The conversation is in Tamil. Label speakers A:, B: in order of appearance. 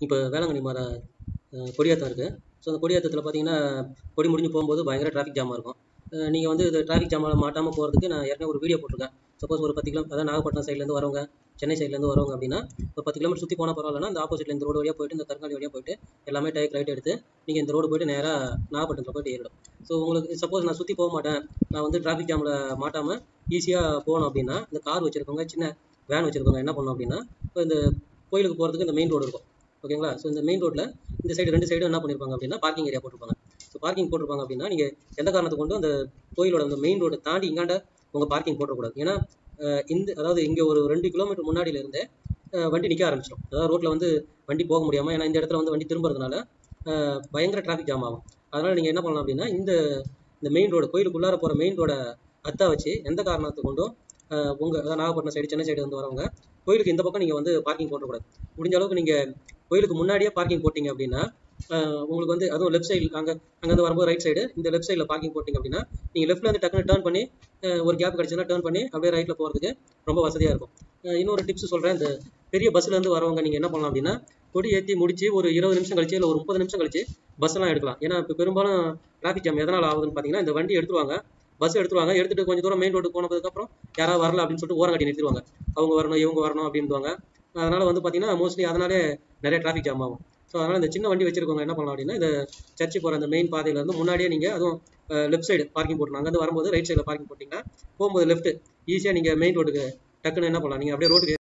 A: இப்போ வேளாங்கண்ணி மாத அஹ், கொடியேற்றம் இருக்குது ஸோ அந்த கொடியேற்றத்தில் பார்த்தீங்கன்னா கொடி முடிஞ்சு போகும்போது பயங்கர டிராஃபிக் ஜாமாக இருக்கும் நீங்கள் வந்து இது டிராஃபிக் ஜாமில் மாட்டாமல் போகிறதுக்கு நான் ஏற்கனவே ஒரு வீடியோ போட்டிருக்கேன் சப்போஸ் ஒரு பத்து கிலோ அதாவது நாகப்பட்டினம் சைட்லேருந்து வரவங்க சென்னை சைட்லேருந்து வரவங்க அப்படின்னா ஒரு பத்து கிலோமீட்டர் சுற்றி போனால் பரவாயில்லனா இந்த ஆப்போசிட்டில் இந்த ரோடு வழியாக போயிட்டு இந்த தற்காலி வழியாக போயிட்டு எல்லாமே டைக் ரைட் எடுத்து நீங்கள் இந்த ரோடு போயிட்டு நேராக நாகப்பட்டினத்தில் போயிட்டு ஏறிடும் ஸோ உங்களுக்கு சப்போஸ் நான் சுற்றி போக மாட்டேன் நான் வந்து டிராஃபிக் ஜாமில் மாட்டாமல் ஈஸியாக போகணும் அப்படின்னா இந்த கார் வச்சுருக்கவங்க சின்ன வேன் வச்சுருக்கவங்க என்ன பண்ணணும் அப்படின்னா இப்போ இந்த கோயிலுக்கு போகிறதுக்கு இந்த மெயின் ரோடு இருக்கும் ஓகேங்களா ஸோ இந்த மெயின் ரோட்டில் இந்த சைடு ரெண்டு சைடும் என்ன பண்ணியிருப்பாங்க அப்படின்னா பார்க்கிங் ஏரியா போட்டிருப்பாங்க ஸோ பார்க்கிங் போட்டிருப்பாங்க அப்படின்னா நீங்கள் எந்த காரணத்தை கொண்டு அந்த கோயிலோட அந்த மெயின் ரோடை தாண்டி இங்காண்ட உங்கள் பார்க்கிங் போட்டக்கூடாது ஏன்னா அஹ், இந்த அதாவது இங்கே ஒரு ரெண்டு கிலோமீட்டர் முன்னாடியில இருந்தே அஹ், வண்டி நிற்க ஆரம்பிச்சிடும் அதாவது ரோட்டில் வந்து வண்டி போக முடியாமல் ஏன்னா இந்த இடத்துல வந்து வண்டி திரும்புறதுனால அஹ், பயங்கர டிராஃபிக் ஜாம் ஆகும் அதனால் நீங்கள் என்ன பண்ணலாம் அப்படின்னா இந்த இந்த மெயின் ரோடு கோயிலுக்குள்ளார போகிற மெயின் ரோட அத்தா வச்சு எந்த காரணத்தை கொண்டும் அஹ், உங்க அதாவது நாகப்பட்டினம் சைடு சென்னை சைடு வந்து வரவங்க கோயிலுக்கு இந்த பக்கம் நீங்கள் வந்து பார்க்கிங் போட்டக்கூடாது முடிஞ்ச அளவுக்கு நீங்கள் கோயிலுக்கு முன்னாடியே பார்க்கிங் போட்டிங்க அப்படின்னா அஹ், உங்களுக்கு வந்து அதுவும் லெஃப்ட் சைடு அங்கே அங்கேருந்து வரும்போது ரைட் சைடு இந்த லெஃப்ட் சைடில் பார்க்கிங் போட்டிங்க அப்படின்னா நீங்கள் லெஃப்ட்ல இருந்து டக்குனு டர்ன் பண்ணி அஹ், ஒரு கேப் கிடச்சுன்னா டர்ன் பண்ணி அப்படியே ரைட்டில் போகிறதுக்கு ரொம்ப வசதியாக இருக்கும் அஹ், இன்னொரு டிப்ஸ் சொல்கிறேன் இந்த பெரிய பஸ்ல இருந்து வரவங்க நீங்கள் என்ன பண்ணலாம் அப்படின்னா கொடி ஏற்றி முடிச்சு ஒரு இருபது நிமிஷம் கழிச்சு இல்லை ஒரு முப்பது நிமிஷம் கழிச்சு பஸ் எல்லாம் எடுக்கலாம் ஏன்னா இப்போ பெரும்பாலும் டிராஃபிக் ஜாம் எதனால் ஆகுதுன்னு பார்த்தீங்கன்னா இந்த வண்டி எடுத்துருவாங்க பஸ் எடுத்துருவாங்க எடுத்துட்டு கொஞ்சம் தூரம் மெயின் ரோடு போனதுக்கப்புறம் யாராவது வரல அப்படின்னு சொல்லிட்டு ஓரம் கட்டி நிறுத்திடுவாங்க அவங்க வரணும் இவங்க வரணும் அப்படின்வாங்க அதனால வந்து பார்த்தீங்கன்னா மோஸ்ட்லி அதனாலே நிறைய டிராஃபிக் ஜாம் ஆகும் ஸோ அதனால் இந்த சின்ன வண்டி வச்சிருக்கவங்க என்ன பண்ணலாம் அப்படின்னா இந்த சர்ச்சு போகிற அந்த மெயின் பாதையில இருந்து முன்னாடியே நீங்கள் அதுவும் லெஃப்ட் சைடு பார்க்கிங் போட்டணும் அங்கேருந்து வரும்போது ரைட் சைடில் பார்க்கிங் போட்டிங்கன்னா போகும்போது லெஃப்ட் ஈஸியாக நீங்கள் மெயின் ரோட்டுக்கு டக்குன்னு என்ன பண்ணலாம் நீங்கள் அப்படியே ரோட்டுக்கு